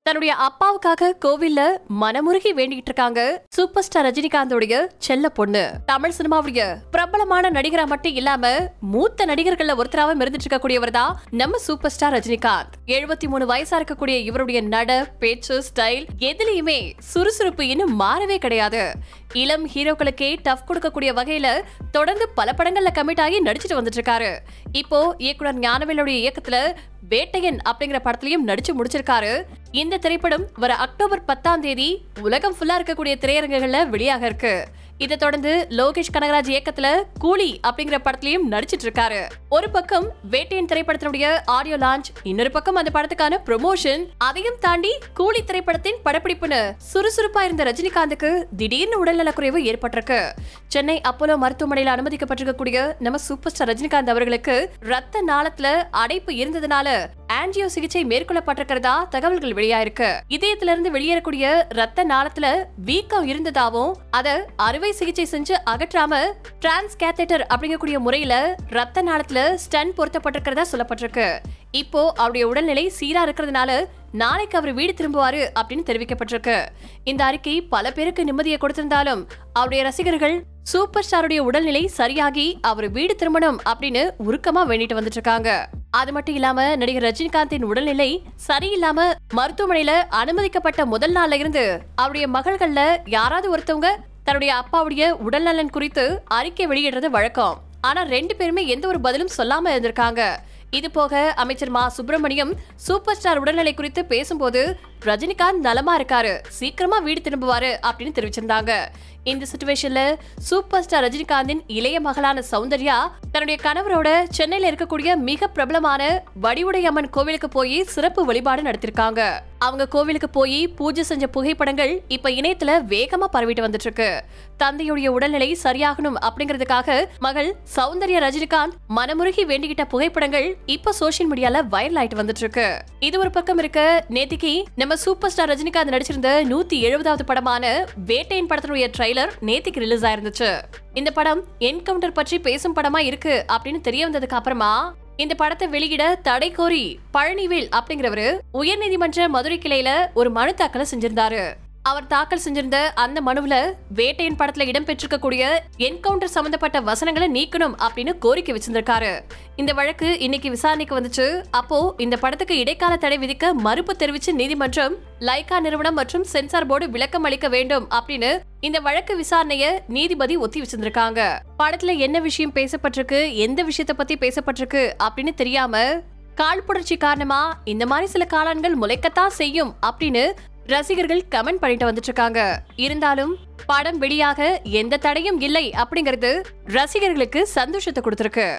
தன்னுடைய அப்பாவுக்காக கோவில்ல மனமுருகி வேண்டிட்டு இருக்காங்க சூப்பர் ஸ்டார் ரஜினிகாந்தோடைய செல்ல பொண்ணு தமிழ் சினிமாவுடைய பிரபலமான நடிகரா மட்டும் இல்லாம மூத்த நடிகர்கள்ல ஒருத்தராவும் இருந்துட்டு இருக்கக்கூடியவர் தான் நம்ம சூப்பர் ஸ்டார் ரஜினிகாந்த் எழுபத்தி மூணு வயசா இருக்கக்கூடிய இவருடைய நட பேச்சு ஸ்டைல் எதுலயுமே சுறுசுறுப்பு இன்னும் மாறவே கிடையாது இளம் ஹீரோக்களுக்கே டஃப் கொடுக்கக்கூடிய வகையில தொடர்ந்து பல படங்கள்ல கமிட் ஆகி நடிச்சிட்டு வந்துட்டு இருக்காரு இப்போ இயக்குனர் ஞானவேலுடைய இயக்கத்துல வேட்டையன் அப்படிங்கிற படத்துலயும் நடிச்சு முடிச்சிருக்காரு இந்த திரைப்படம் வர அக்டோபர் பத்தாம் தேதி உலகம் ஃபுல்லா இருக்கக்கூடிய திரையரங்குகள்ல வெளியாக இருக்கு இதை தொடர்ந்து லோகேஷ் கனகராஜ் இயக்கத்துல கூலி அப்படிங்கிற படத்துலயும் நடிச்சிட்டு இருக்காரு ஒரு பக்கம் வேட்டையன் திரைப்படத்தினுடைய ஆடியோ லான்ச் இன்னொரு பக்கம் அந்த படத்துக்கான ப்ரொமோஷன் அதையும் தாண்டி கூலி திரைப்படத்தின் படப்பிடிப்புன்னு சுறுசுறுப்பா இருந்த ரஜினிகாந்துக்கு திடீர்னு உடல்நலக்குறைவு ஏற்பட்டிருக்கு சென்னை அப்போலோ மருத்துவமனையில் அனுமதிக்கப்பட்டிருக்கக்கூடிய நம்ம சூப்பர் ஸ்டார் ரஜினிகாந்த் அவர்களுக்கு ரத்த நாளத்துல அடைப்பு இருந்ததுனால ஆன்ஜியோ சிகிச்சை மேற்கொள்ளப்பட்டிருக்கிறதா தகவல்கள் வெளியாயிருக்கு இதயத்துல இருந்து வெளியேறக்கூடிய ரத்த நாளத்துல வீக்கம் இருந்ததாவும் அத அறுவை சிகிச்சை செஞ்சு அகற்றாம டிரான்ஸ் கேத்தேட்டர் அப்படிங்கக்கூடிய முறையில ரத்த நாளத்துல ஸ்டன் பொருத்தப்பட்டிருக்கிறதா சொல்லப்பட்டிருக்கு இப்போ அவருடைய உடல்நிலை சீரா இருக்கிறதுனால நாளைக்கு அவர் வீடு திரும்புவாரு அப்படின்னு தெரிவிக்கப்பட்டிருக்கு இந்த அறிக்கை பல பேருக்கு நிம்மதியை கொடுத்திருந்தாலும் அவருடைய ரசிகர்கள் சூப்பர் ஸ்டாருடைய உடல்நிலை சரியாகி அவர் வீடு திரும்பணும் அப்படின்னு உருக்கமா வேண்டிட்டு வந்துட்டு இருக்காங்க அது மட்டும் இல்லாம நடிகர் ரஜினிகாந்தின் உடல்நிலை சரியில்லாம மருத்துவமனையில அனுமதிக்கப்பட்ட முதல் நாள்ல இருந்து அவருடைய மகள்கள்ல யாராவது ஒருத்தவங்க தன்னுடைய அப்பாவுடைய உடல்நலன் குறித்து அறிக்கை வெளியிடுறது வழக்கம் ஆனா ரெண்டு பேருமே எந்த ஒரு பதிலும் சொல்லாம இருந்திருக்காங்க இது போக அமைச்சர் மா சுப்பிரமணியம் சூப்பர் ஸ்டார் உடல்நிலை குறித்து பேசும்போது ரஜினிகாந்த் நலமா இருக்காரு சீக்கிரமா வீடு திரும்புவாரு அப்படின்னு தெரிவிச்சிருந்தாங்க இந்த சுச்சுவேஷன்ல சூப்பர் ஸ்டார் ரஜினிகாந்தின் இளைய மகளான சௌந்தர்யா தன்னுடைய கணவரோட சென்னையில இருக்கக்கூடிய மிக பிரபலமான வடிவுடை அம்மன் கோவிலுக்கு போய் சிறப்பு வழிபாடு நடத்திருக்காங்க அவங்க கோவிலுக்கு போய் பூஜை செஞ்ச புகைப்படங்கள் இப்ப இணையத்துல வேகமா பரவிட்டு வந்துட்டு இருக்கு தந்தையுடைய உடல்நிலை சரியாகணும் அப்படிங்கிறதுக்காக மகள் சௌந்தர்யா ரஜினிகாந்த் மனமுருகி வேண்டிக்கிட்ட புகைப்படங்கள் இப்ப சோஷியல் மீடியால வைரல் ஆயிட்டு வந்துட்டு இருக்கு இது ஒரு பக்கம் இருக்க நேத்திக்கு நம்ம சூப்பர் ஸ்டார் ரஜினிகாந்த் நடிச்சிருந்த நூத்தி எழுபதாவது படமான வேட்டையின் படத்தினுடைய ட்ரைலர் நேத்திக்கு ரிலீஸ் ஆயிருந்துச்சு இந்த படம் என்கவுண்டர் பற்றி பேசும் படமா இருக்கு அப்படின்னு தெரிய வந்ததுக்கு அப்புறமா இந்த படத்தை வெளியிட தடை கோரி பழனிவேல் அப்படிங்கிறவரு உயர்நீதிமன்ற மதுரை கிளையில ஒரு மனு தாக்கல செஞ்சிருந்தாரு அவர் தாக்கல் செஞ்சிருந்த அந்த மனுவுல வேட்டையின் படத்துல இடம்பெற்றிருக்கக்கூடிய என்கவுண்டர் சம்பந்தப்பட்ட வசனங்களை நீக்கணும் அப்படின்னு கோரிக்கை வச்சிருந்திருக்காரு இந்த வழக்கு இன்னைக்கு விசாரணைக்கு வந்துச்சு அப்போ இந்த படத்துக்கு இடைக்கால தடை விதிக்க மறுப்பு தெரிவிச்சு நீதிமன்றம் லைகா நிறுவனம் மற்றும் சென்சார் போர்டு விளக்கம் அளிக்க வேண்டும் அப்படின்னு இந்த வழக்கு விசாரணைய நீதிபதி ஒத்தி வச்சிருந்திருக்காங்க படத்துல என்ன விஷயம் பேசப்பட்டிருக்கு எந்த விஷயத்த பத்தி பேசப்பட்டிருக்கு அப்படின்னு தெரியாம காழ்ப்புணர்ச்சி காரணமா இந்த மாதிரி சில காளான்கள் முளைக்கத்தான் செய்யும் அப்படின்னு ரசிகர்கள் கமெண்ட் பண்ணிட்டு வந்துட்டு இருக்காங்க இருந்தாலும் படம் வெளியாக எந்த தடையும் இல்லை அப்படிங்கிறது ரசிகர்களுக்கு சந்தோஷத்தை கொடுத்திருக்கு